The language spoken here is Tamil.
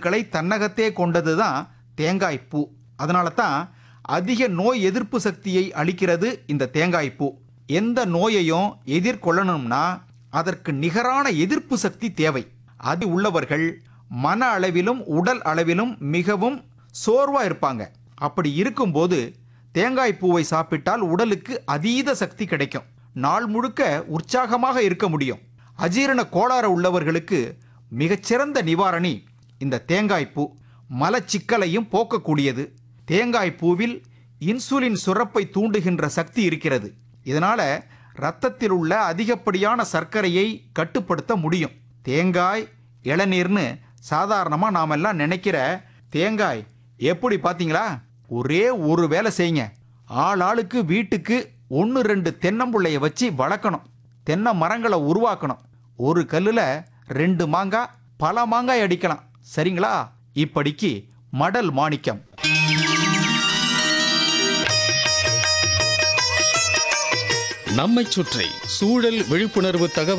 சத்துக்களை தன்னகத்தே கொண்டது தான் தேங்காய் பூ அதனால தான் அதிக நோய் எதிர்ப்பு சக்தியை அளிக்கிறது இந்த தேங்காய் பூ எந்த நோயையும் எதிர்கொள்ளணும்னா அதற்கு நிகரான எதிர்ப்பு சக்தி தேவை அது உள்ளவர்கள் மன அளவிலும் உடல் அளவிலும் மிகவும் சோர்வா இருப்பாங்க அப்படி இருக்கும்போது தேங்காய் பூவை சாப்பிட்டால் உடலுக்கு அதீத சக்தி கிடைக்கும் நாள் முழுக்க உற்சாகமாக இருக்க முடியும் அஜீரண கோளாறு உள்ளவர்களுக்கு மிகச்சிறந்த நிவாரணி இந்த தேங்காய் பூ மலச்சிக்கலையும் போக்கக்கூடியது தேங்காய் பூவில் இன்சுலின் சுரப்பை தூண்டுகின்ற சக்தி இருக்கிறது இதனால ரத்தத்தில் உள்ள அதிகப்படியான சர்க்கரையை கட்டுப்படுத்த முடியும் தேங்காய் இளநீர்னு சாதாரணமாக நாமெல்லாம் நினைக்கிற தேங்காய் எப்படி பார்த்தீங்களா ஒரே ஒரு வேலை செய்யுங்க ஆள் ஆளுக்கு வீட்டுக்கு ஒன்று ரெண்டு தென்னம்புள்ளைய வச்சு வளர்க்கணும் தென்னை மரங்களை உருவாக்கணும் ஒரு கல்லுல ரெண்டு மாங்காய் பல மாங்காய் அடிக்கலாம் சரிங்களா இப்படிக்கு மடல் மாணிக்கம் நம்மைச் சுற்றி சூழல் விழிப்புணர்வு தகவல்